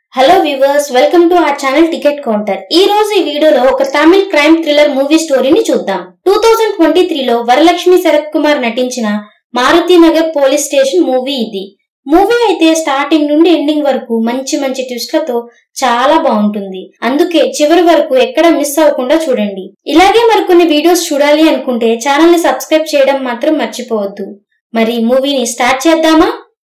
hello viewers welcome to our channel ticket counter ఈ రోజు ఈ వీడియోలో ఒక తమిళ్ క్రైమ్ థ్రిల్లర్ మూవీ స్టోరీని చూద్దాం టూ థౌజండ్ ట్వంటీ త్రీలో వరలక్ష్మి శరత్ కుమార్ నటించిన Maruthi Nagar police station movie ఇది మూవీ అయితే స్టార్టింగ్ నుండి ఎండింగ్ వరకు మంచి మంచి ట్విస్ట్లతో చాలా బాగుంటుంది అందుకే చివరి వరకు ఎక్కడ మిస్ అవ్వకుండా చూడండి ఇలాగే మరికొన్ని వీడియోస్ చూడాలి అనుకుంటే ఛానల్ ని సబ్స్క్రైబ్ చేయడం మాత్రం మర్చిపోవద్దు మరి మూవీని స్టార్ట్ చేద్దామా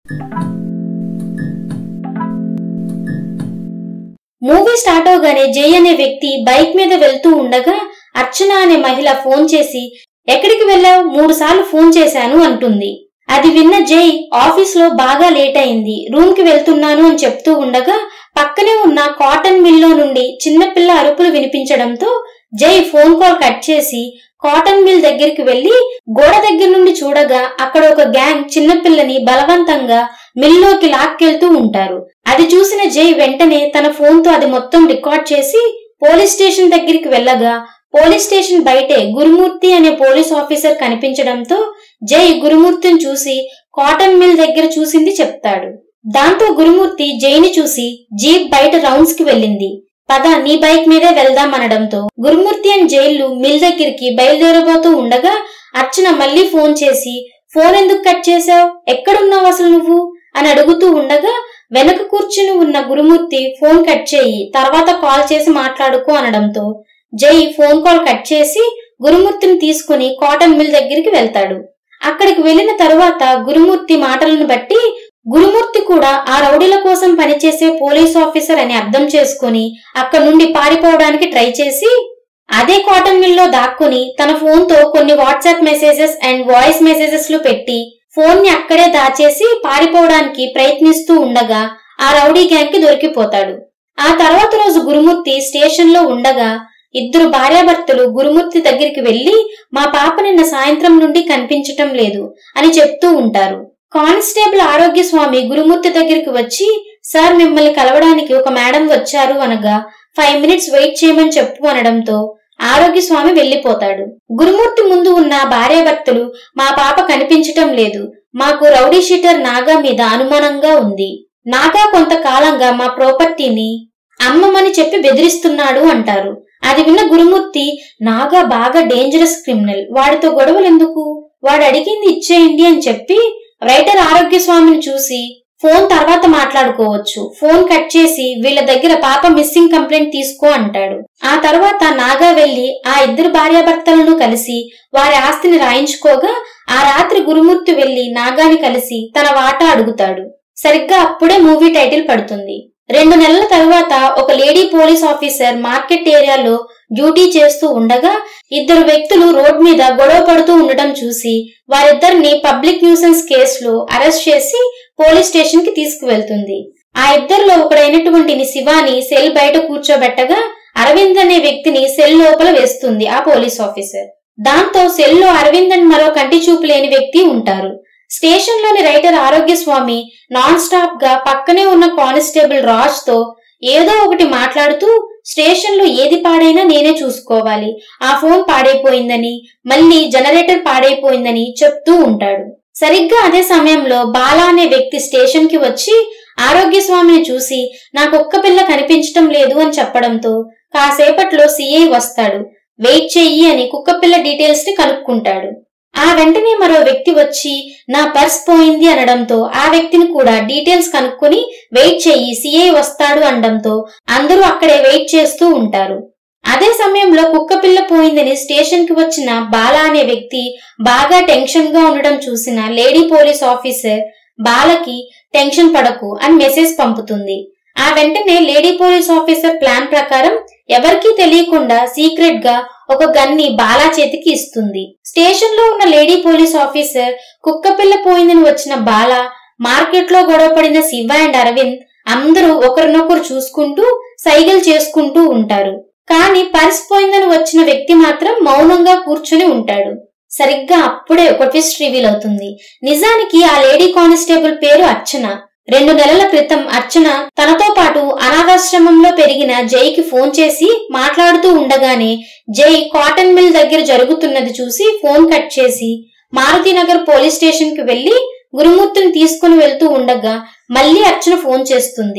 మూవీ స్టార్ట్ అవగానే జై అనే వ్యక్తి బైక్ మీద వెళ్తూ ఉండగా అర్చన అనే మహిళ ఫోన్ చేసి ఎక్కడికి వెళ్ళావు మూడు సార్లు ఫోన్ చేశాను అంటుంది అది విన్న జై ఆఫీస్ లో బాగా లేట్ అయింది రూమ్ కి వెళ్తున్నాను అని చెప్తూ ఉండగా పక్కనే ఉన్న కాటన్ మిల్ లో నుండి చిన్నపిల్ల అరుపులు వినిపించడంతో జై ఫోన్ కాల్ కట్ చేసి కాటన్ మిల్ దగ్గరికి వెళ్లి గోడ దగ్గర నుండి చూడగా అక్కడ ఒక గ్యాంగ్ చిన్నపిల్లని బలవంతంగా మిల్లోకి లాక్కెళ్తూ ఉంటారు అది చూసిన జై వెంటనే తన ఫోన్ తో అది మొత్తం రికార్డ్ చేసి పోలీస్ స్టేషన్ దగ్గరికి వెళ్ళగా పోలీస్ స్టేషన్ బయటే గురుమూర్తి అనే పోలీస్ ఆఫీసర్ కనిపించడంతో జై గురుమూర్తిని చూసి కాటన్ మిల్ దగ్గర చూసింది చెప్తాడు దాంతో గురుమూర్తి జైని చూసి జీప్ బయట రౌండ్స్ కి వెళ్ళింది పద నీ బైక్ మీదే వెళ్దాం అనడంతో గురుమూర్తి అండ్ జైలు మిల్ దగ్గరికి బయలుదేరబోతూ ఉండగా అర్చన మళ్ళీ ఫోన్ చేసి ఫోన్ ఎందుకు కట్ చేశావు ఎక్కడున్నావు అసలు నువ్వు అని అడుగుతూ ఉండగా వెనక కూర్చుని ఉన్న గురుమూర్తి ఫోన్ కట్ చేయి తర్వాత కాల్ చేసి మాట్లాడుకో అనడంతో జై ఫోన్ కాల్ కట్ చేసి గురుమూర్తిని తీసుకుని కాటన్ మిల్ దగ్గరికి వెళ్తాడు అక్కడికి వెళ్లిన తరువాత గురుమూర్తి మాటలను బట్టి గురుమూర్తి కూడా ఆ రౌడీల కోసం పనిచేసే పోలీస్ ఆఫీసర్ అని అర్థం చేసుకుని అక్కడ నుండి పారిపోవడానికి ట్రై చేసి అదే కాటన్ మిల్ లో దాక్కుని తన ఫోన్ తో కొన్ని WhatsApp messages and voice messages లు పెట్టి ఫోన్ ని అక్కడే దాచేసి పారిపోవడానికి ప్రయత్నిస్తూ ఉండగా ఆ రౌడీ గ్యాంగ్ కి దొరికిపోతాడు ఆ తర్వాత రోజు గురుమూర్తి స్టేషన్ లో ఉండగా ఇద్దరు భార్యాభర్తలు గురుమూర్తి దగ్గరికి వెళ్లి మా పాప నిన్న సాయంత్రం నుండి కనిపించటం లేదు అని చెప్తూ ఉంటారు కానిస్టేబుల్ ఆరోగ్య స్వామి గురుమూర్తి దగ్గరికి వచ్చి సార్ మిమ్మల్ని కలవడానికి ఒక మేడం వచ్చారు అనగా ఫైవ్ మినిట్స్ వెయిట్ చేయమని చెప్పు అనడంతో ఆరోగ్య స్వామి వెళ్లిపోతాడు గురుమూర్తి ముందు ఉన్న భార్యాభర్తలు మా పాప కనిపించటం లేదు మాకు రౌడీ షీటర్ నాగా మీద అనుమానంగా ఉంది నాగా కొంతకాలంగా మా ప్రాపర్టీని అమ్మమని చెప్పి బెదిరిస్తున్నాడు అంటారు అది విన్న గురుమూర్తి నాగా బాగా డేంజరస్ క్రిమినల్ వాడితో గొడవలు ఎందుకు వాడు అడిగింది ఇచ్చేయండి అని చెప్పి రైటర్ ఆరోగ్య స్వామిని చూసి ఫోన్ తర్వాత మాట్లాడుకోవచ్చు ఫోన్ కట్ చేసి వీళ్ళ దగ్గర పాప మిస్సింగ్ కంప్లైంట్ తీసుకో అంటాడు ఆ తర్వాత నాగా వెళ్లి ఆ ఇద్దరు భార్యాభర్తలను కలిసి వారి ఆస్తిని రాయించుకోగా ఆ రాత్రి గురుమూర్తి వెళ్లి నాగాని కలిసి తన వాటా అడుగుతాడు సరిగ్గా అప్పుడే మూవీ టైటిల్ పడుతుంది రెండు నెలల తరువాత ఒక లేడీ పోలీస్ ఆఫీసర్ మార్కెట్ ఏరియాలో డ్యూటీ చేస్తూ ఉండగా ఇద్దరు వ్యక్తులు రోడ్ మీద గొడవ పడుతూ ఉండటం చూసి వారిద్దరిని పబ్లిక్ న్యూసెన్స్ కేసులో అరెస్ట్ చేసి పోలీస్ స్టేషన్ కి తీసుకువెళ్తుంది ఆ ఇద్దరిలో ఒకడైనటువంటి శివాని సెల్ బయట కూర్చోబెట్టగా అరవింద్ అనే వ్యక్తిని సెల్ లోపల వేస్తుంది ఆ పోలీస్ ఆఫీసర్ దాంతో సెల్లో అరవింద్ అని మరో కంటి చూపు లేని వ్యక్తి ఉంటారు స్టేషన్ లోని రైటర్ ఆరోగ్య స్వామి నాన్ స్టాప్ గా పక్కనే ఉన్న కానిస్టేబుల్ రాజ్ తో ఏదో ఒకటి మాట్లాడుతూ స్టేషన్ లో ఏది పాడైనా నేనే చూసుకోవాలి ఆ ఫోన్ పాడైపోయిందని మళ్ళీ జనరేటర్ పాడైపోయిందని చెప్తూ ఉంటాడు సరిగ్గా అదే సమయంలో బాలా అనే వ్యక్తి స్టేషన్ కి వచ్చి ఆరోగ్య స్వామిని చూసి నాకొక్క పిల్ల కనిపించటం లేదు అని చెప్పడంతో కాసేపట్లో సిఐ వస్తాడు వెయిట్ చెయ్యి అని కుక్కపిల్ల డీటెయిల్స్ ని కనుక్కుంటాడు ఆ వెంటనే మరో వ్యక్తి వచ్చి నా పర్స్ పోయింది అనడంతో ఆ వ్యక్తిని కూడా డీటెయిల్స్ కనుక్కొని వెయిట్ చెయ్యి సిఐ వస్తాడు అనడంతో అందరూ అక్కడే వెయిట్ చేస్తూ ఉంటారు అదే సమయంలో కుక్కపిల్ల పోయిందని స్టేషన్ కి వచ్చిన బాలా అనే వ్యక్తి బాగా టెన్షన్ గా ఉండడం చూసిన లేడీ పోలీస్ ఆఫీసర్ బాలకి టెన్షన్ పడకు అని మెసేజ్ పంపుతుంది ఆ వెంటనే లేడీ పోలీస్ ఆఫీసర్ ప్లాన్ ప్రకారం ఎవరికీ తెలియకుండా సీక్రెట్ గా ఒక గన్ని బాలా చేతికి ఇస్తుంది స్టేషన్ లో ఉన్న లేడీ పోలీస్ ఆఫీసర్ కుక్కపిల్ల పోయిందని వచ్చిన బాల మార్కెట్ లో గొడవపడిన శివ అండ్ అరవింద్ అందరూ ఒకరినొకరు చూసుకుంటూ సైగలు చేసుకుంటూ ఉంటారు కానీ పర్స్ పోయిందని వచ్చిన వ్యక్తి మాత్రం మౌనంగా కూర్చుని ఉంటాడు సరిగ్గా అప్పుడే ఒక ట్విస్ట్ రివీల్ అవుతుంది నిజానికి ఆ లేడీ కానిస్టేబుల్ పేరు అర్చన రెండు నెలల క్రితం అర్చన తనతో పాటు అనాథాశ్రమంలో పెరిగిన జైకి ఫోన్ చేసి మాట్లాడుతూ ఉండగానే జై కాటన్ మిల్ దగ్గర జరుగుతున్నది చూసి ఫోన్ కట్ చేసి మారుతినగర్ పోలీస్ స్టేషన్ కి వెళ్లి గురుమూర్తిని తీసుకుని వెళ్తూ ఉండగా మళ్ళీ అర్చన ఫోన్ చేస్తుంది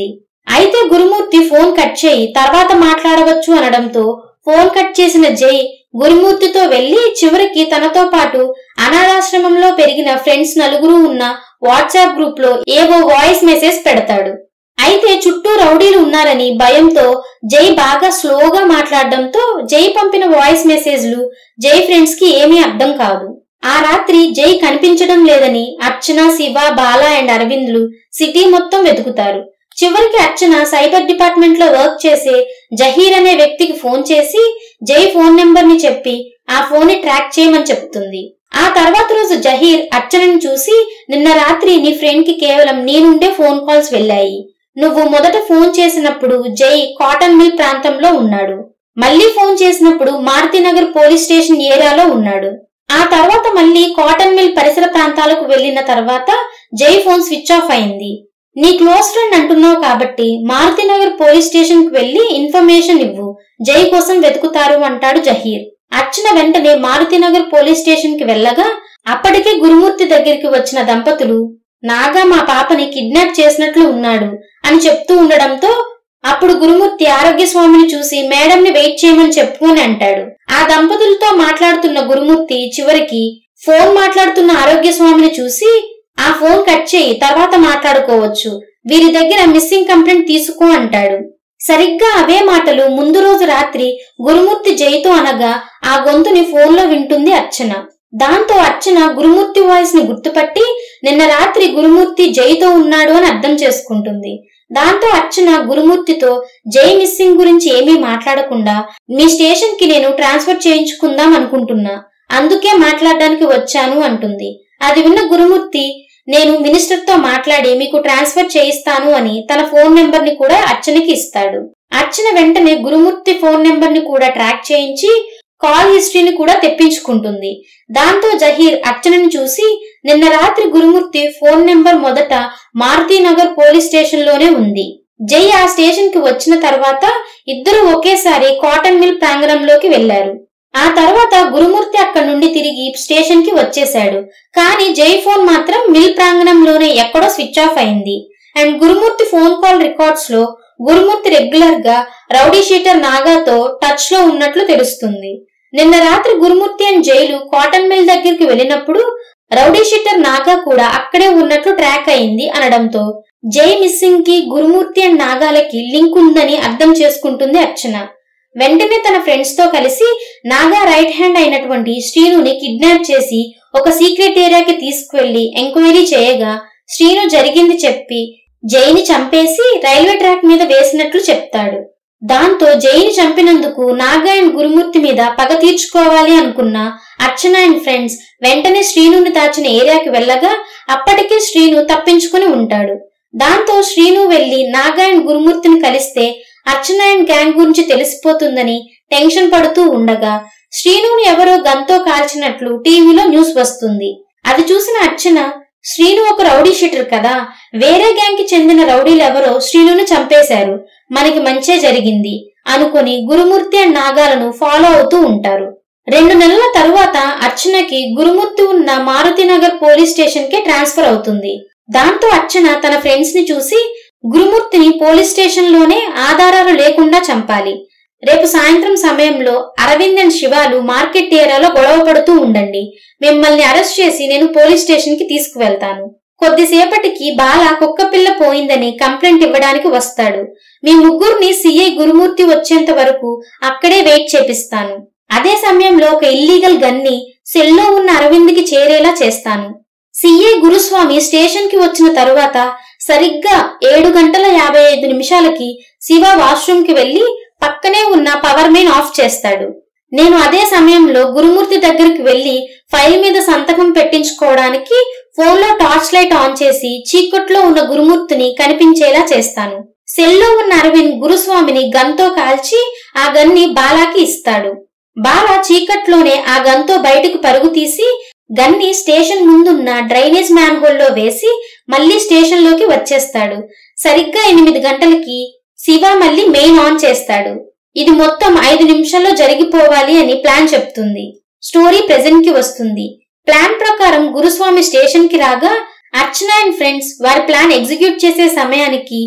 అయితే గురుమూర్తి ఫోన్ కట్ చేయి తర్వాత మాట్లాడవచ్చు అనడంతో ఫోన్ కట్ చేసిన జై గురుమూర్తితో వెళ్లి చివరికి తనతో పాటు అనాథాశ్రమంలో పెరిగిన ఫ్రెండ్స్ నలుగురు ఉన్న వాట్సాప్ గ్రూప్ లో ఏవో వాయిస్ మెసేజ్ పెడతాడు అయితే చుట్టూ రౌడీలు ఉన్నారని భయంతో జై బాగా స్లోగా మాట్లాడడంతో జై పంపిన వాయిస్ మెసేజ్లు జై ఫ్రెండ్స్ కి ఏమీ అర్థం కాదు ఆ రాత్రి జై కనిపించడం లేదని అర్చన శివ బాల అండ్ అరవింద్లు సిటీ మొత్తం వెతుకుతారు చివరికి అర్చన సైబర్ డిపార్ట్మెంట్ లో వర్క్ చేసే జహీర్ అనే వ్యక్తికి ఫోన్ చేసి జై ఫోన్ నెంబర్ ని చెప్పి ఆ ఫోన్ ని ట్రాక్ చేయమని చెప్తుంది ఆ తర్వాత రోజు జహీర్ అర్చనని చూసి నిన్న రాత్రి నీ ఫ్రెండ్ కి కేవలం నీ నుండే ఫోన్ కాల్స్ వెళ్ళాయి నువ్వు మొదట ఫోన్ చేసినప్పుడు జై కాటన్ మిల్ ప్రాంతంలో ఉన్నాడు మళ్ళీ ఫోన్ చేసినప్పుడు మారుతినగర్ పోలీస్ స్టేషన్ ఏరియాలో ఉన్నాడు ఆ తర్వాత మళ్ళీ కాటన్ మిల్ పరిసర ప్రాంతాలకు వెళ్లిన తర్వాత జై ఫోన్ స్విచ్ ఆఫ్ అయింది నీ క్లోజ్ ఫ్రెండ్ అంటున్నావు కాబట్టి మారుతినగర్ పోలీస్ స్టేషన్ కు వెళ్లి ఇన్ఫర్మేషన్ ఇవ్వు జై కోసం వెతుకుతారు అంటాడు జహీర్ అర్చన వెంటనే మారుతినగర్ పోలీస్ స్టేషన్ కి వెళ్ళగా అప్పటికే గురుమూర్తి దగ్గరికి వచ్చిన దంపతులు నాగా మా పాపని కిడ్నాప్ చేసినట్లు ఉన్నాడు అని చెప్తూ ఉండడంతో అప్పుడు గురుమూర్తి ఆరోగ్య స్వామిని చూసి మేడంని వెయిట్ చేయమని చెప్పుకొని అంటాడు ఆ దంపతులతో మాట్లాడుతున్న గురుమూర్తి చివరికి ఫోన్ మాట్లాడుతున్న ఆరోగ్య స్వామిని చూసి ఆ ఫోన్ కట్ చేయి తర్వాత మాట్లాడుకోవచ్చు వీరి దగ్గర మిస్సింగ్ కంప్లైంట్ తీసుకో అంటాడు సరిగ్గా అవే మాటలు ముందు రోజు రాత్రి గురుమూర్తి జైతో అనగా ఆ గొంతుని ఫోన్లో వింటుంది అర్చన దాంతో అర్చన గురుమూర్తి వాయిస్ ని గుర్తుపట్టి నిన్న రాత్రి గురుమూర్తి జైతో ఉన్నాడు అని అర్థం చేసుకుంటుంది దాంతో అర్చన గురుమూర్తితో జై మిస్సింగ్ గురించి ఏమీ మాట్లాడకుండా మీ స్టేషన్ కి నేను ట్రాన్స్ఫర్ చేయించుకుందాం అనుకుంటున్నా అందుకే మాట్లాడడానికి వచ్చాను అంటుంది అది విన్న గురుమూర్తి నేను మినిస్టర్ తో మాట్లాడి మీకు ట్రాన్స్ఫర్ చేయిస్తాను అని తన ఫోన్ నెంబర్ ని కూడా అర్చనకి ఇస్తాడు అర్చన వెంటనే గురుమూర్తి ఫోన్ నెంబర్ ని కూడా ట్రాక్ చేయించి కాల్ హిస్టరీని కూడా తెప్పించుకుంటుంది దాంతో జహీర్ అర్చనని చూసి నిన్న రాత్రి గురుమూర్తి ఫోన్ నెంబర్ మొదట మారుతీనగర్ పోలీస్ స్టేషన్ లోనే ఉంది జై ఆ స్టేషన్ కి వచ్చిన తర్వాత ఇద్దరు ఒకేసారి కాటన్ మిల్ ప్రాంగణంలోకి వెళ్లారు ఆ తర్వాత గురుమూర్తి అక్కడి నుండి తిరిగి స్టేషన్ కి వచ్చేశాడు కానీ జై ఫోన్ మాత్రం మిల్ ప్రాంగణంలోనే ఎక్కడో స్విచ్ ఆఫ్ అయింది and Gurumurthy phone call records లో గురుమూర్తి రెగ్యులర్ గా రౌడీ షీటర్ నాగాతో టచ్ లో ఉన్నట్లు తెలుస్తుంది నిన్న రాత్రి గురుమూర్తి అండ్ జైలు కాటన్ మిల్ దగ్గరికి వెళ్ళినప్పుడు రౌడీ షీటర్ నాగా కూడా అక్కడే ఉన్నట్లు ట్రాక్ అయింది అనడంతో జై మిస్సింగ్ కి గురుమూర్తి అండ్ నాగాలకి లింక్ ఉందని అర్థం చేసుకుంటుంది అర్చన వెంటనే తన ఫ్రెండ్స్ తో కలిసి నాగా రైట్ హ్యాండ్ అయినటువంటి శ్రీనుని కిడ్నాప్ చేసి ఒక సీక్రెట్ ఏరియాకి తీసుకువెళ్లి ఎంక్వైరీ చేయగా శ్రీను జరిగింది చెప్పి జైని చంపేసి రైల్వే ట్రాక్ మీద వేసినట్లు చెప్తాడు దాంతో జైని చంపినందుకు నాగా అండ్ గురుమూర్తి మీద పగ తీర్చుకోవాలి అనుకున్న అర్చన అండ్ ఫ్రెండ్స్ వెంటనే శ్రీనుని దాచిన ఏరియాకి వెళ్ళగా అప్పటికే శ్రీను తప్పించుకుని ఉంటాడు దాంతో శ్రీను వెళ్లి నాగా అండ్ గురుమూర్తిని కలిస్తే అర్చన అండ్ గ్యాంగ్ గురించి తెలిసిపోతుందని టెన్షన్ పడుతూ ఉండగా శ్రీనుని ఎవరో గంతో కాల్చినట్లు టీవీలో న్యూస్ వస్తుంది అది చూసిన అర్చన శ్రీను ఒక రౌడీ షీటర్ కదా వేరే గ్యాంగ్ కి చెందిన రౌడీలు ఎవరో శ్రీనుని చంపేశారు మనకి మంచే జరిగింది అనుకుని గురుమూర్తి అండ్ నాగాలను ఫాలో అవుతూ ఉంటారు రెండు నెలల తరువాత అర్చనకి గురుమూర్తి ఉన్న మారుతినగర్ పోలీస్ స్టేషన్ కి ట్రాన్స్ఫర్ అవుతుంది దాంతో అర్చన తన ఫ్రెండ్స్ ని చూసి గురుమూర్తిని పోలీస్ స్టేషన్ లోనే ఆధారాలు లేకుండా చంపాలి రేపు సాయంత్రం సమయంలో అరవింద్ అండ్ శివాలు మార్కెట్ ఏరియాలో గొడవ పడుతూ ఉండండి మిమ్మల్ని అరెస్ట్ చేసి నేను పోలీస్ స్టేషన్ కి తీసుకువెళ్తాను కొద్దిసేపటికి బాల కుక్క పిల్ల పోయిందని కంప్లైంట్ ఇవ్వడానికి వస్తాడు మీ ముగ్గురిని సిఐ గురుమూర్తి వచ్చేంత వరకు అక్కడే వెయిట్ చేపిస్తాను అదే సమయంలో ఒక ఇల్లీగల్ గన్ని సెల్లో ఉన్న అరవింద్కి చేరేలా చేస్తాను సిఐ గురుస్వామి స్టేషన్ కి వచ్చిన తరువాత సరిగ్గా ఏడు గంటల యాభై ఐదు నిమిషాలకి శివ వాష్రూమ్ కి వెళ్లి పక్కనే ఉన్న పవర్ మెయిన్ ఆఫ్ చేస్తాడు నేను అదే సమయంలో గురుమూర్తి దగ్గరికి వెళ్లి ఫైల్ మీద సంతకం పెట్టించుకోవడానికి ఫోన్లో టార్చ్ లైట్ ఆన్ చేసి చీకట్లో ఉన్న గురుమూర్తిని కనిపించేలా చేస్తాను సెల్లో ఉన్న అరవింద్ గురుస్వామిని గన్తో కాల్చి ఆ గన్ని బాలాకి ఇస్తాడు బాల చీకట్లోనే ఆ గన్తో బయటకు పరుగు తీసి గన్ని స్టేషన్ ముందున్న డ్రైనేజ్ మ్యాన్ హోల్లో వేసి మళ్లీ స్టేషన్ లోకి వచ్చేస్తాడు సరిగ్గా ఎనిమిది గంటలకి శివ మళ్ళీ మెయిన్ ఆన్ చేస్తాడు ఇది మొత్తం ఐదు నిమిషాల్లో జరిగిపోవాలి అని ప్లాన్ చెప్తుంది స్టోరీ ప్రెజెంట్ కి వస్తుంది ప్లాన్ ప్రకారం గురుస్వామి స్టేషన్ కి రాగా అర్చన అండ్ ఫ్రెండ్స్ వారి ప్లాన్ ఎగ్జిక్యూట్ చేసే సమయానికి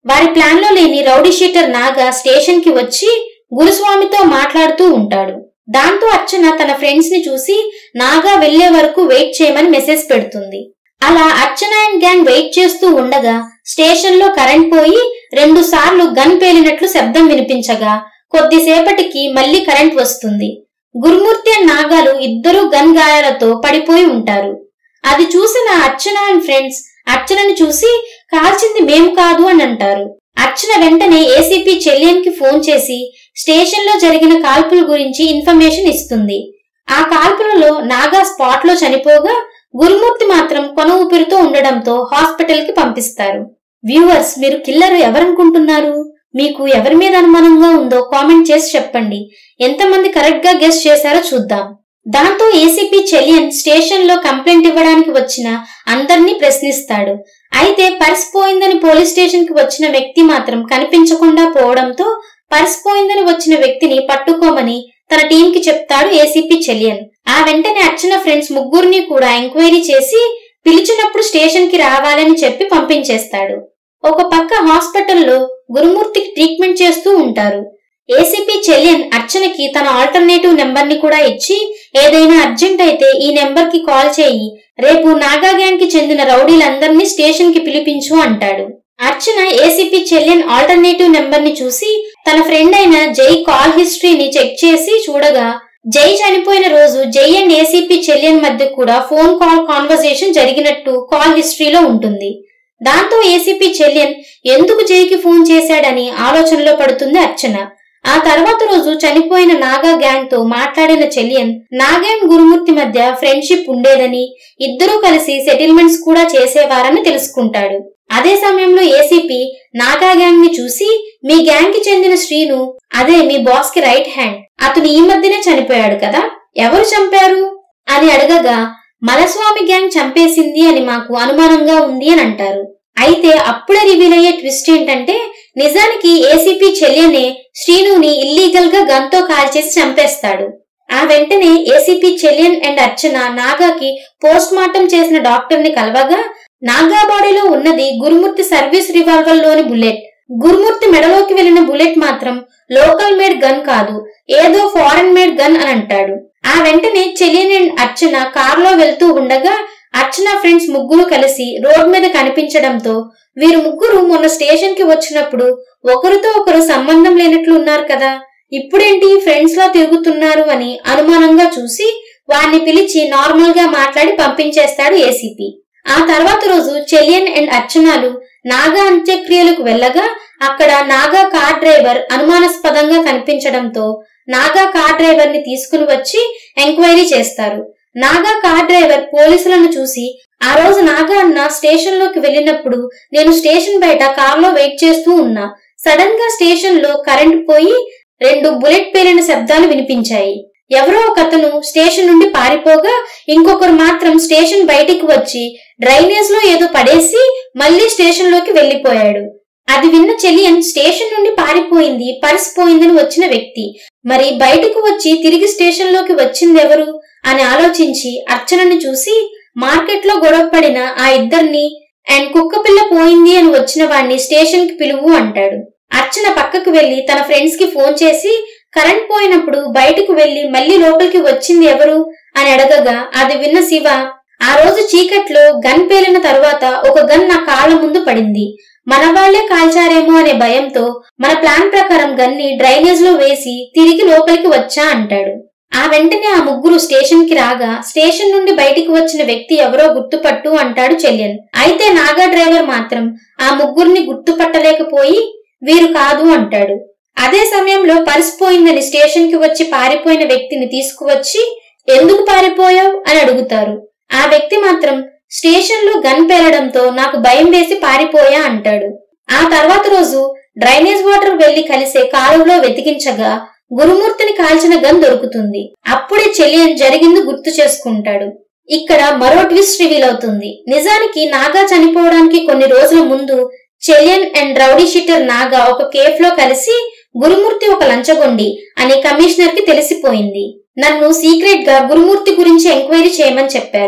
వారి ప్లాన్ లో లేని రౌడీ షీటర్ నాగా స్టేషన్ కి వచ్చి గురుస్వామితో మాట్లాడుతూ ఉంటాడు దాంతో అర్చన తన ఫ్రెండ్స్ ని చూసి నాగా వెళ్లే వరకు వెయిట్ చేయమని మెసేజ్ పెడుతుంది అలా అర్చన అండ్ గ్యాంగ్ వెయిట్ చేస్తూ ఉండగా స్టేషన్ లో కరెంట్ పోయి రెండు సార్లు గన్ పేలినట్లు శబ్దం వినిపించగా కొద్దిసేపటికి మళ్లీ కరెంట్ వస్తుంది గురుమూర్తి అండ్ నాగాలు ఇద్దరూ గన్ గాయాలతో పడిపోయి ఉంటారు అది చూసిన అర్చన అండ్ ఫ్రెండ్స్ అర్చనని చూసి కాల్చింది మేము కాదు అని అంటారు అర్చన వెంటనే ఏసీపీ చెల్లియన్ కి ఫోన్ చేసి స్టేషన్ లో జరిగిన కాల్పుల గురించి ఇన్ఫర్మేషన్ ఇస్తుంది ఆ కాల్పులలో నాగా స్పాట్ లో చనిపోగా గురుమూర్తి మాత్రం కొన ఊపిరితో ఉండడంతో హాస్పిటల్ కి పంపిస్తారు వ్యూవర్స్ మీరు కిల్లర్ ఎవరనుకుంటున్నారు మీకు ఎవరి మీద అనుమానంగా ఉందో కామెంట్ చేసి చెప్పండి ఎంతమంది కరెక్ట్ గా గెస్ట్ చేశారో చూద్దాం దాంతో ఏసీపీ చెలియన్ స్టేషన్ లో కంప్లైంట్ ఇవ్వడానికి వచ్చిన అందర్నీ ప్రశ్నిస్తాడు అయితే పర్స్ పోయిందని పోలీస్ స్టేషన్ కి వచ్చిన వ్యక్తి మాత్రం కనిపించకుండా పోవడంతో పర్స్ పోయిందని వచ్చిన వ్యక్తిని పట్టుకోమని తన టీం కి చెప్తాడు ఏసీపీ చెలియన్ ఆ వెంటనే అర్చన ఫ్రెండ్స్ ముగ్గురిని కూడా ఎంక్వైరీ చేసి పిలిచినప్పుడు స్టేషన్ కి రావాలని చెప్పి పంపించేస్తాడు ఒక పక్క హాస్పిటల్లో గురుమూర్తికి ట్రీట్మెంట్ చేస్తూ ఉంటారు ఏసీపీ చెలియన్ అర్చనకి తన ఆల్టర్నేటివ్ నెంబర్ ని కూడా ఇచ్చి ఏదైనా అర్జెంట్ అయితే ఈ నెంబర్ కి కాల్ చేయి రేపు నాగా గ్యాంగ్ కి చెందిన రౌడీలందరినీ స్టేషన్ కి పిలిపించు అంటాడు Archana ACP Chelliyan alternative number ని చూసి తన ఫ్రెండ్ అయిన జై కాల్ హిస్టరీని చెక్ చేసి చూడగా జై చనిపోయిన రోజు జై అండ్ ఏసీపీ చెల్లియన్ మధ్య కూడా ఫోన్ కాల్ కాన్వర్సేషన్ జరిగినట్టు కాల్ హిస్టరీలో ఉంటుంది దాంతో ఏసీపీ చెల్లియన్ ఎందుకు జైకి ఫోన్ చేశాడని ఆలోచనలో పడుతుంది అర్చన ఆ తర్వాత రోజు చనిపోయిన నాగా గ్యాంగ్ తో మాట్లాడిన చెలియన్ నాగా అండ్ గురుమూర్తి మధ్య ఫ్రెండ్షిప్ ఉండేదని ఇద్దరూ కలిసి సెటిల్మెంట్స్ కూడా చేసేవారని తెలుసుకుంటాడు అదే సమయంలో ఏసీపీ నాగా గ్యాంగ్ ని చూసి మీ గ్యాంగ్ కి చెందిన శ్రీను అదే మీ బాస్ కి రైట్ హ్యాండ్ అతను ఈ మధ్యనే చనిపోయాడు కదా ఎవరు చంపారు అని అడగగా మలస్వామి గ్యాంగ్ చంపేసింది అని మాకు అనుమానంగా ఉంది అని అంటారు అయితే అప్పుడే రివీల్ అయ్యే ట్విస్ట్ ఏంటంటే నిజానికి ఏసీపీ చెల్లెనే శ్రీనుని ఇల్లీగల్ గా గన్తో కాల్చేసి చంపేస్తాడు ఆ వెంటనే ఏసీపీ చెలియన్ అండ్ అర్చన నాగాకి పోస్ట్ మార్టం చేసిన డాక్టర్ ని కలవగా నాగా బాడీలో ఉన్నది గురుమూర్తి సర్వీస్ రివాల్వర్ లోని బుల్లెట్ గురుమూర్తి మెడలోకి వెళ్లిన బుల్లెట్ మాత్రం లోకల్ మేడ్ గన్ కాదు ఏదో ఫారెన్ మేడ్ గన్ అని అంటాడు ఆ వెంటనే చెలియన్ అండ్ అర్చన కారులో వెళ్తూ ఉండగా అర్చన ఫ్రెండ్స్ ముగ్గురు కలిసి రోడ్ మీద కనిపించడంతో వీరు ముగ్గురు మొన్న స్టేషన్ కి వచ్చినప్పుడు ఒకరితో ఒకరు సంబంధం లేనట్లు ఉన్నారు కదా ఇప్పుడేంటి ఫ్రెండ్స్ లా తిరుగుతున్నారు అని అనుమానంగా చూసి వారిని పిలిచి నార్మల్ గా మాట్లాడి పంపించేస్తాడు ఏసీపీ ఆ తర్వాత రోజు చెలియన్ అండ్ అర్చనాలు నాగా అంత్యక్రియలకు వెళ్ళగా అక్కడ నాగా కార్ డ్రైవర్ అనుమానాస్పదంగా కనిపించడంతో నాగా కార్ డ్రైవర్ ని తీసుకుని వచ్చి ఎంక్వైరీ చేస్తారు నాగా కార్ డ్రైవర్ పోలీసులను చూసి ఆ రోజు నాగా అన్న స్టేషన్ లోకి వెళ్ళినప్పుడు నేను స్టేషన్ బయట కార్లో వెయిట్ చేస్తూ ఉన్నా సడన్ గా స్టేషన్ లో కరెంట్ పోయి రెండు బుల్లెట్ పేలిన శబ్దాలు వినిపించాయి ఎవరో ఒకతను స్టేషన్ నుండి పారిపోగా ఇంకొకరు మాత్రం స్టేషన్ బయటికి వచ్చి డ్రైనేజ్ లో ఏదో పడేసి మళ్లీ స్టేషన్ లోకి వెళ్లిపోయాడు అది విన్న చెలియన్ స్టేషన్ నుండి పారిపోయింది పర్స్ పోయిందని వచ్చిన వ్యక్తి మరి బయటకు వచ్చి తిరిగి స్టేషన్ లోకి వచ్చింది ఎవరు అని ఆలోచించి అర్చనని చూసి మార్కెట్ లో గొడవపడిన ఆ ఇద్దరిని అండ్ కుక్క పిల్ల పోయింది అని వచ్చిన వాణ్ణి స్టేషన్ కి పిలువు అంటాడు అర్చన పక్కకు వెళ్లి తన ఫ్రెండ్స్ కి ఫోన్ చేసి కరెంట్ పోయినప్పుడు బయటకు వెళ్లి మళ్లీ లోపలికి వచ్చింది ఎవరు అని అడగగా అది విన్న శివ ఆ రోజు చీకట్లో గన్ పేలిన తరువాత ఒక గన్ నా కాళ్ళ ముందు పడింది మన వాళ్లే కాల్చారేమో అనే భయంతో మన ప్లాన్ ప్రకారం గన్ని డ్రైనేజ్ లో వేసి తిరిగి లోపలికి వచ్చా అంటాడు ఆ వెంటనే ఆ ముగ్గురు స్టేషన్ కి రాగా స్టేషన్ నుండి బయటికి వచ్చిన వ్యక్తి ఎవరో గుర్తుపట్టు అంటాడు చెల్యన్ అయితే నాగా డ్రైవర్ మాత్రం ఆ ముగ్గురిని గుర్తుపట్టలేకపోయి వీరు కాదు అంటాడు అదే సమయంలో పర్స్ పోయిందని స్టేషన్ కి వచ్చి పారిపోయిన వ్యక్తిని తీసుకువచ్చి ఎందుకు పారిపోయావు అని అడుగుతారు ఆ వ్యక్తి మాత్రం స్టేషన్ లో గన్ పేలడంతో నాకు భయం వేసి పారిపోయా అంటాడు ఆ తర్వాత రోజు డ్రైనేజ్ వాటర్ వెళ్లి కలిసే కాలువలో వెతికించగా గురుమూర్తిని కాల్చిన గన్ దొరుకుతుంది అప్పుడే చెలియన్ జరిగింది గుర్తు చేసుకుంటాడు ఇక్కడ మరో ట్విస్ట్ రివీల్ అవుతుంది నిజానికి నాగా చనిపోవడానికి కొన్ని రోజుల ముందు Chelian and rowdy sheeter Naga ఒక కేఫ్ లో కలిసి గురుమూర్తి ఒక లంచగొండి అని కమిషనర్ కి తెలిసిపోయింది నన్ను సీక్రెట్ గా గురుమూర్తి గురించి ఎంక్వైరీ చేయమని చెప్పారు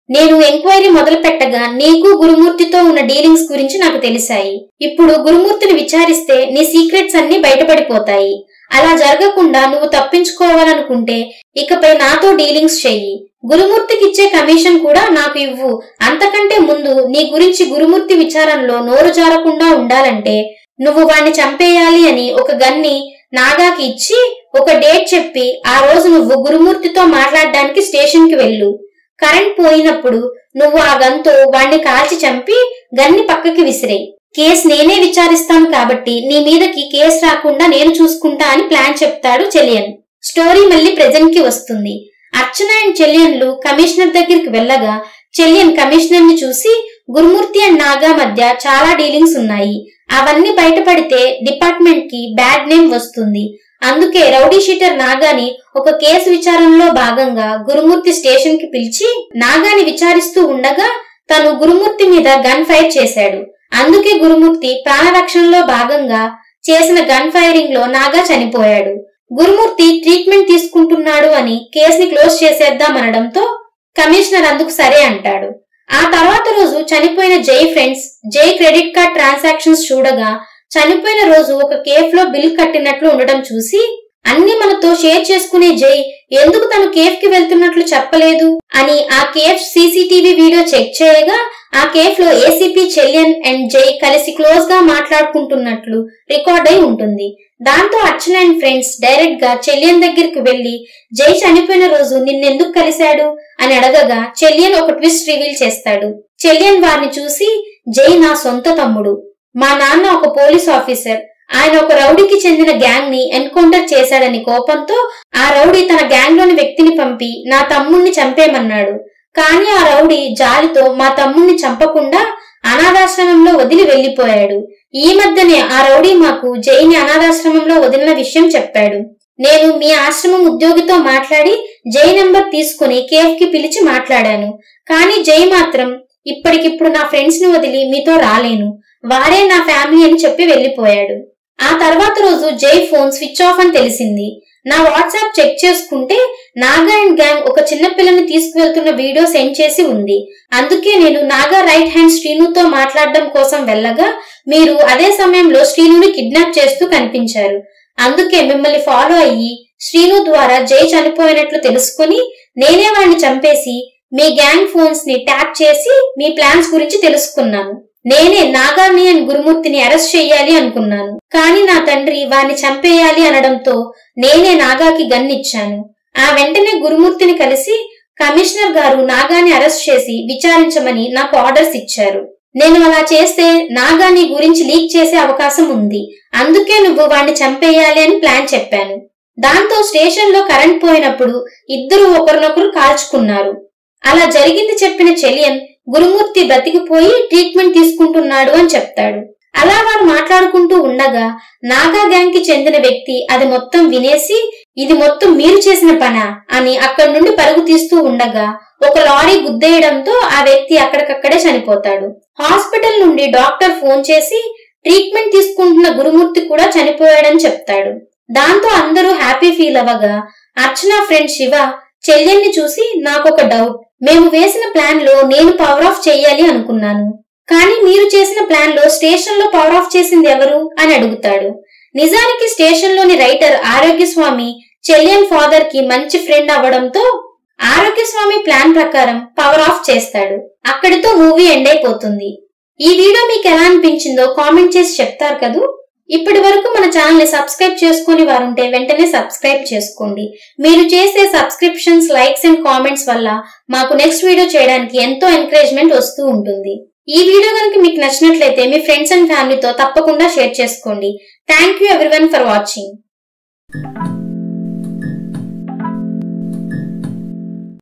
నేను ఎంక్వైరీ మొదలు పెట్టగా నీకు గురుమూర్తితో ఉన్న డీలింగ్స్ గురించి నాకు తెలిసాయి ఇప్పుడు గురుమూర్తిని విచారిస్తే నీ సీక్రెట్స్ అన్ని బయటపడిపోతాయి అలా జరగకుండా నువ్వు తప్పించుకోవాలనుకుంటే ఇకపై నాతో డీలింగ్స్ చెయ్యి గురుమూర్తికి ఇచ్చే కమిషన్ కూడా నాకు ఇవ్వు అంతకంటే ముందు నీ గురించి గురుమూర్తి విచారణలో నోరు జారకుండా ఉండాలంటే నువ్వు వాణ్ణి చంపేయాలి అని ఒక గన్ని నాగాకి ఇచ్చి ఒక డేట్ చెప్పి ఆ రోజు నువ్వు గురుమూర్తితో మాట్లాడడానికి స్టేషన్ కి వెళ్ళు కరెంట్ పోయినప్పుడు నువ్వు ఆ గన్తో వాణ్ణి కాల్చి చంపి గన్ని పక్కకి విసిరేయి కేసు నేనే విచారిస్తాను కాబట్టి నీ మీదకి కేసు రాకుండా నేను చూసుకుంటా అని ప్లాన్ చెప్తాడు చెలియన్ స్టోరీ మళ్ళీ ప్రెజెంట్ కి వస్తుంది అర్చన అండ్ చెలియన్లు కమిషనర్ దగ్గరికి వెళ్ళగా చెలియన్ కమిషనర్ ని చూసి గురుమూర్తి అండ్ నాగా మధ్య చాలా డీలింగ్స్ ఉన్నాయి అవన్నీ బయటపడితే డిపార్ట్మెంట్ కి బ్యాడ్ నేమ్ వస్తుంది అందుకే రౌడీ షీటర్ నాగాని ఒక కేసు విచారణలో భాగంగా గురుమూర్తి స్టేషన్ కి పిలిచి నాగాని విచారిస్తూ ఉండగా తను గురుమూర్తి మీద గన్ ఫైర్ చేశాడు అందుకే గురుమూర్తి ప్రాణరక్షణలో భాగంగా చేసిన గన్ ఫైరింగ్ లో నాగా చనిపోయాడు గురుమూర్తి ట్రీట్మెంట్ తీసుకుంటున్నాడు అని కేసుని క్లోజ్ చేసేద్దామనడంతో కమిషనర్ అందుకు సరే అంటాడు ఆ తర్వాత రోజు చనిపోయిన జై ఫ్రెండ్స్ జై క్రెడిట్ కార్డ్ ట్రాన్సాక్షన్స్ చూడగా చనిపోయిన రోజు ఒక కేఫ్ లో బిల్ కట్టినట్లు ఉండడం చూసి అన్ని మనతో షేర్ చేసుకునే జై ఎందుకు తను కేఫ్ కి వెళ్తున్నట్లు చెప్పలేదు అని ఆ కేఫ్ సీసీటీవీ వీడియో చెక్ చేయగా ఆ కేఫ్ లో ఏసీపీ చెల్యన్ అండ్ జై కలిసి క్లోజ్ గా మాట్లాడుకుంటున్నట్లు రికార్డ్ అయి ఉంటుంది దాంతో అర్చన అండ్ ఫ్రెండ్స్ డైరెక్ట్ గా చెల్యన్ దగ్గరికి వెళ్లి జై చనిపోయిన రోజు నిన్నెందుకు కలిశాడు అని అడగగా చెల్యన్ ఒక ట్విస్ట్ రివీల్ చేస్తాడు చెల్యన్ వారిని చూసి జై నా సొంత తమ్ముడు మా నాన్న ఒక పోలీస్ ఆఫీసర్ ఆయన ఒక రౌడీకి చెందిన గ్యాంగ్ ని ఎన్కౌంటర్ చేశాడని కోపంతో ఆ రౌడీ తన గ్యాంగ్ లోని వ్యక్తిని పంపి నా తమ్ముణ్ణి చంపేమన్నాడు కానీ ఆ రౌడీ జాలితో మా తమ్ముణ్ణి చంపకుండా అనాథాశ్రమంలో వదిలి వెళ్లిపోయాడు ఈ మధ్యనే ఆ రౌడీ మాకు జైని అనాథాశ్రమంలో వదిలిన విషయం చెప్పాడు నేను మీ ఆశ్రమం ఉద్యోగితో మాట్లాడి జై నెంబర్ తీసుకుని కేఫ్ కి పిలిచి మాట్లాడాను కానీ జై మాత్రం ఇప్పటికిప్పుడు నా ఫ్రెండ్స్ ని వదిలి మీతో రాలేను వారే నా ఫ్యామిలీ అని చెప్పి వెళ్లిపోయాడు ఆ తర్వాత రోజు జై ఫోన్ స్విచ్ ఆఫ్ అని తెలిసింది నా వాట్సాప్ చెక్ చేసుకుంటే నాగా అండ్ గ్యాంగ్ ఒక చిన్న పిల్లని తీసుకువెళ్తున్న వీడియో సెండ్ చేసి ఉంది అందుకే నేను నాగా రైట్ హ్యాండ్ శ్రీనుతో మాట్లాడడం కోసం వెళ్ళగా మీరు అదే సమయంలో శ్రీనుని కిడ్నాప్ చేస్తూ కనిపించారు అందుకే మిమ్మల్ని ఫాలో అయ్యి శ్రీను ద్వారా జై చనిపోయినట్లు తెలుసుకుని నేనే వాడిని చంపేసి మీ గ్యాంగ్ ఫోన్స్ ని ట్యాప్ చేసి మీ ప్లాన్స్ గురించి తెలుసుకున్నాను నేనే నాగాని అండ్ గురుమూర్తిని అరెస్ట్ చెయ్యాలి అనుకున్నాను కానీ నా తండ్రి వారిని చంపేయాలి అనడంతో నేనే నాగాకి గన్ ఇచ్చాను ఆ వెంటనే గురుమూర్తిని కలిసి కమిషనర్ గారు నాగాని అరెస్ట్ చేసి విచారించమని నాకు ఆర్డర్స్ ఇచ్చారు నేను అలా చేస్తే నాగా నీ గురించి లీక్ చేసే అవకాశం ఉంది అందుకే నువ్వు వాణ్ణి చంపేయాలి అని ప్లాన్ చెప్పాను దాంతో స్టేషన్ లో కరెంట్ పోయినప్పుడు ఇద్దరు ఒకరినొకరు కాల్చుకున్నారు అలా జరిగింది చెప్పిన చెలియన్ గురుమూర్తి బ్రతికిపోయి ట్రీట్మెంట్ తీసుకుంటున్నాడు అని చెప్తాడు అలా వారు మాట్లాడుకుంటూ ఉండగా నాగా గ్యాంగ్ కి చెందిన వ్యక్తి అది మొత్తం వినేసి ఇది మొత్తం మీరు చేసిన పనా అని అక్కడి నుండి పరుగు తీస్తూ ఉండగా ఒక లారీ గుద్దేయడంతో ఆ వ్యక్తి అక్కడికక్కడే చనిపోతాడు హాస్పిటల్ నుండి డాక్టర్ ఫోన్ చేసి ట్రీట్మెంట్ తీసుకుంటున్న గురుమూర్తి కూడా చనిపోయాడని చెప్తాడు దాంతో అందరూ హ్యాపీ ఫీల్ అవ్వగా అర్చన ఫ్రెండ్ శివ చెల్లెల్ని చూసి నాకొక డౌట్ మేము వేసిన ప్లాన్ లో నేను పవర్ ఆఫ్ చెయ్యాలి అనుకున్నాను కానీ మీరు చేసిన ప్లాన్ లో స్టేషన్ లో పవర్ ఆఫ్ చేసింది ఎవరు అని అడుగుతాడు నిజానికి స్టేషన్ లోని రైటర్ ఆరోగ్యస్వామి చెల్లియన్ ఫాదర్ కి మంచి ఫ్రెండ్ అవ్వడంతో ఆరోగ్యస్వామి ప్లాన్ ప్రకారం పవర్ ఆఫ్ చేస్తాడు అక్కడితో మూవీ ఎండ్ అయిపోతుంది ఈ వీడియో మీకు ఎలా అనిపించిందో కామెంట్ చేసి చెప్తారు కదూ ఇప్పటి వరకు మన ఛానల్ ని సబ్స్క్రైబ్ చేసుకుని వారుంటే వెంటనే సబ్స్క్రైబ్ చేసుకోండి మీరు చేసే సబ్స్క్రిప్షన్స్ లైక్స్ అండ్ కామెంట్స్ వల్ల మాకు నెక్స్ట్ వీడియో చేయడానికి ఎంతో ఎంకరేజ్మెంట్ వస్తూ ఉంటుంది ఈ వీడియో కనుక మీకు నచ్చినట్లయితే మీ ఫ్రెండ్స్ అండ్ ఫ్యామిలీతో తప్పకుండా షేర్ చేసుకోండి thank you everyone for watching